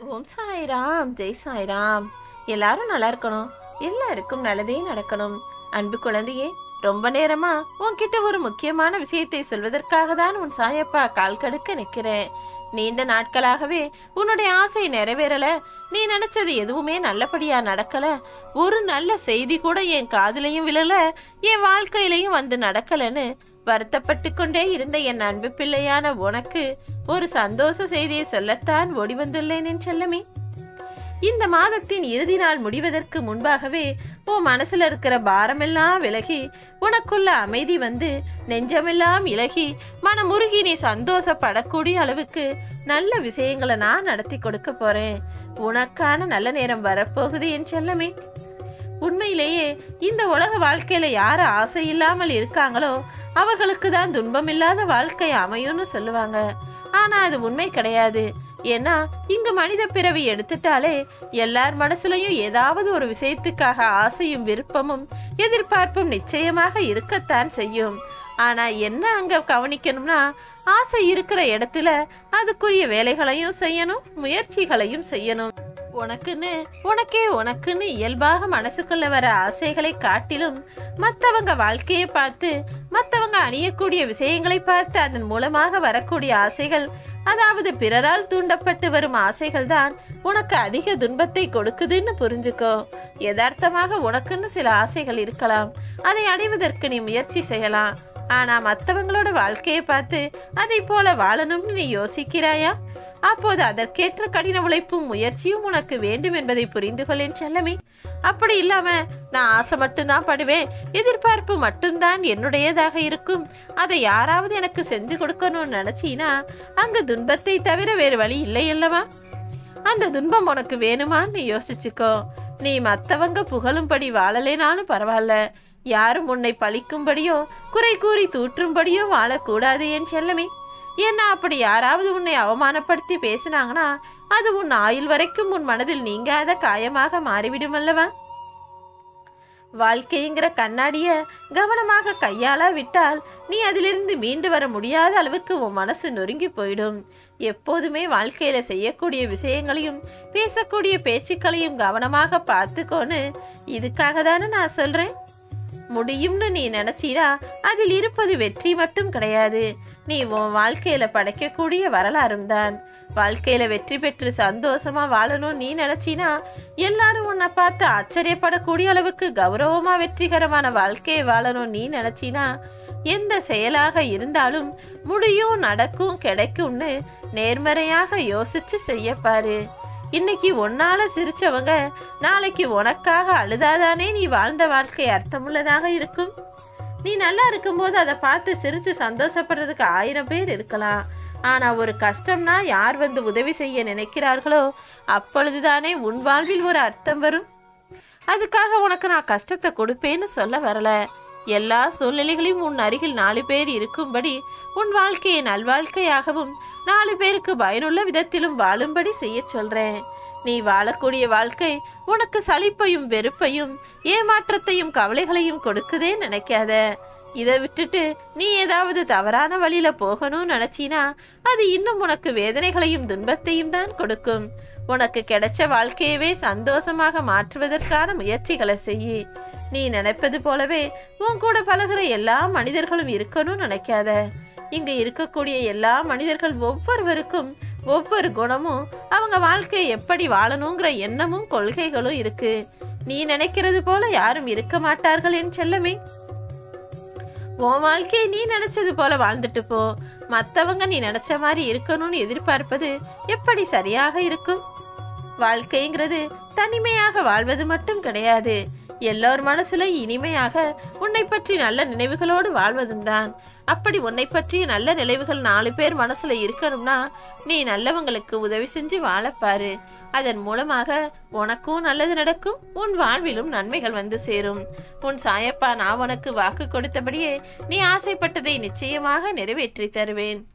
ஓம் சாய்ராம் ஜெய் சாய்ராம் எல்லாரும் நல்லா இருக்கணும் எல்லாருக்கும் நல்லதே நடக்கணும் அன்பு குழந்தையே ரொம்ப நேரமா உன்கிட்ட ஒரு முக்கியமான விஷயத்தை சொல்வதற்காக தான் உன் சாயப்பா கால் கடுக்க நிக்கிறேன் நீண்ட நாட்களாகவே உன்னுடைய ஆசை நிறைவேறல நீ நினைச்சது எதுவுமே நல்லபடியா நடக்கல ஒரு நல்ல செய்தி கூட என் காதுலயும் விழல என் வாழ்க்கையிலையும் வந்து நடக்கலன்னு வருத்தப்பட்டு கொண்டே இருந்த என் அன்பு பிள்ளையான உனக்கு ஒரு சந்தோஷ செய்தியை சொல்லத்தான் ஓடி வந்துள்ளேன் என் செல்லமே இந்த மாதத்தின் இறுதி நாள் முடிவதற்கு முன்பாகவே உன் மனசுல இருக்கிற பாரமெல்லாம் விலகி உனக்குள்ள அமைதி வந்து நெஞ்சமெல்லாம் இலகி மனமுருகி நீ சந்தோஷப்படக்கூடிய அளவுக்கு நல்ல விஷயங்களை நான் நடத்தி கொடுக்க போறேன் உனக்கான நல்ல நேரம் வரப்போகுது என் செல்லமே உண்மையிலேயே இந்த உலக வாழ்க்கையில யார் ஆசை இல்லாமல் இருக்காங்களோ அவர்களுக்கு தான் துன்பம் இல்லாத வாழ்க்கை அமையும்னு சொல்லுவாங்க ஆனா அது உண்மை கிடையாது ஏன்னா இங்க மனித பிறவி எடுத்துட்டாலே எல்லார் மனசுலயும் ஏதாவது ஒரு விஷயத்துக்காக ஆசையும் விருப்பமும் எதிர்பார்ப்பும் நிச்சயமாக இருக்கத்தான் செய்யும் ஆனா என்ன அங்க கவனிக்கணும்னா ஆசை இருக்கிற இடத்துல அதுக்குரிய வேலைகளையும் செய்யணும் முயற்சிகளையும் செய்யணும் உனக்குன்னு உனக்கே உனக்குன்னு இயல்பாக மனசுக்குள்ள வர ஆசைகளை காட்டிலும் மற்றவங்க வாழ்க்கையை பார்த்து மற்றவங்க அணியக்கூடிய விஷயங்களை பார்த்து அதன் மூலமாக வரக்கூடிய ஆசைகள் அதாவது பிறரால் தூண்டப்பட்டு வரும் ஆசைகள் தான் உனக்கு அதிக துன்பத்தை கொடுக்குதுன்னு புரிஞ்சுக்கோ யதார்த்தமாக உனக்குன்னு சில ஆசைகள் இருக்கலாம் அதை அடைவதற்கு நீ முயற்சி செய்யலாம் ஆனா மற்றவங்களோட வாழ்க்கையை பார்த்து அதை போல வாழணும்னு நீ யோசிக்கிறாயா அப்போது அதற்கேற்ற கடின உழைப்பும் முயற்சியும் உனக்கு வேண்டும் என்பதை புரிந்து கொள்ளேன் செல்லமே அப்படி இல்லாம நான் ஆசை மட்டும்தான் படுவேன் எதிர்பார்ப்பு மட்டும்தான் என்னுடையதாக இருக்கும் அதை யாராவது எனக்கு செஞ்சு கொடுக்கணும்னு நினைச்சீனா அங்க துன்பத்தை தவிர வேறு வழி இல்லை அல்லவா அந்த துன்பம் உனக்கு வேணுமான்னு யோசிச்சுக்கோ நீ மற்றவங்க புகழும்படி வாழலேனாலும் பரவாயில்ல யாரும் உன்னை பழிக்கும்படியோ குறை கூறி தூற்றும்படியோ வாழக்கூடாது என் செல்லமே ஏன்னா அப்படி யாராவது உன்னை அவமானப்படுத்தி பேசினாங்கன்னா அது உன் ஆயுள் வரைக்கும் உன் மனதில் நீங்காத காயமாக மாறிவிடும் அல்லவா வாழ்க்கைங்கிற கண்ணாடிய கவனமாக கையாளா விட்டால் நீ அதிலிருந்து மீண்டு வர முடியாத அளவுக்கு உன் மனசு நொறுங்கி போயிடும் எப்போதுமே வாழ்க்கையில செய்யக்கூடிய விஷயங்களையும் பேசக்கூடிய பேச்சுக்களையும் கவனமாக பார்த்துக்கோன்னு இதுக்காக தானே நான் சொல்றேன் முடியும்னு நீ நினைச்சீனா அதில் இருப்பது வெற்றி மட்டும் கிடையாது நீ உன் வாழ்க்கையில படைக்கக்கூடிய வரலாறும் தான் வாழ்க்கையில வெற்றி பெற்று சந்தோஷமா வாழணும் நீ நினைச்சினா எல்லாரும் உன்னை பார்த்து ஆச்சரியப்படக்கூடிய அளவுக்கு கௌரவமா வெற்றிகரமான வாழ்க்கையை வாழணும் நீ நினைச்சினா எந்த செயலாக இருந்தாலும் முடியும் நடக்கும் கிடைக்கும்னு நேர்மறையாக யோசிச்சு செய்யப்பாரு இன்னைக்கு உன்னால சிரிச்சவங்க நாளைக்கு உனக்காக அழுதாதானே நீ வாழ்ந்த வாழ்க்கை அர்த்தமுள்ளதாக இருக்கும் நீ நல்லா இருக்கும்போது அதை பார்த்து சிரிச்சு சந்தோஷப்படுறதுக்கு ஆயிரம் பேர் இருக்கலாம் ஆனா ஒரு கஷ்டம்னா யார் வந்து உதவி செய்ய நினைக்கிறார்களோ அப்பொழுதுதானே உன் வாழ்வில் ஒரு அர்த்தம் வரும் அதுக்காக உனக்கு நான் கஷ்டத்தை கொடுப்பேன்னு சொல்ல வரல எல்லா சூழ்நிலைகளையும் உன் அருகில் நாலு பேர் இருக்கும்படி உன் வாழ்க்கையை நல்வாழ்க்கையாகவும் நாலு பேருக்கு பயனுள்ள விதத்திலும் வாழும்படி செய்ய சொல்றேன் நீ வாழக்கூடிய வாழ்க்கை உனக்கு சலிப்பையும் வெறுப்பையும் ஏமாற்றத்தையும் கவலைகளையும் கொடுக்குதே நினைக்காத இதை விட்டுட்டு நீ ஏதாவது தவறான வழியில போகணும்னு நினைச்சினா அது இன்னும் உனக்கு வேதனைகளையும் துன்பத்தையும் தான் கொடுக்கும் உனக்கு கிடைச்ச வாழ்க்கையவே சந்தோஷமாக மாற்றுவதற்கான முயற்சிகளை செய்யி நீ நினைப்பது போலவே உன் கூட பழகுற எல்லா மனிதர்களும் இருக்கணும்னு நினைக்காத இங்க இருக்கக்கூடிய எல்லா மனிதர்கள் ஒவ்வொருவருக்கும் ஒவ்வொரு குணமும் அவங்க வாழ்க்கையை எப்படி வாழணுங்கிற எண்ணமும் கொள்கைகளும் இருக்கு நீ நினைக்கிறது போல யாரும் இருக்க மாட்டார்கள் என் செல்லமே உன் வாழ்க்கையை நீ நினைச்சது போல வாழ்ந்துட்டு போ மத்தவங்க நீ நினைச்ச மாதிரி இருக்கணும்னு எதிர்பார்ப்பது எப்படி சரியாக இருக்கும் வாழ்க்கைங்கிறது தனிமையாக வாழ்வது மட்டும் கிடையாது எல்லோர் மனசுல இனிமையாக உன்னை பற்றி நல்ல நினைவுகளோடு வாழ்வதும் தான் அப்படி உன்னை பற்றிய நல்ல நினைவுகள் நாலு பேர் மனசுல இருக்கணும்னா நீ நல்லவங்களுக்கு உதவி செஞ்சு வாழப்பாரு அதன் மூலமாக உனக்கும் நல்லது நடக்கும் உன் வாழ்விலும் நன்மைகள் வந்து சேரும் உன் சாயப்பா நான் உனக்கு வாக்கு கொடுத்தபடியே நீ ஆசைப்பட்டதை நிச்சயமாக நிறைவேற்றி தருவேன்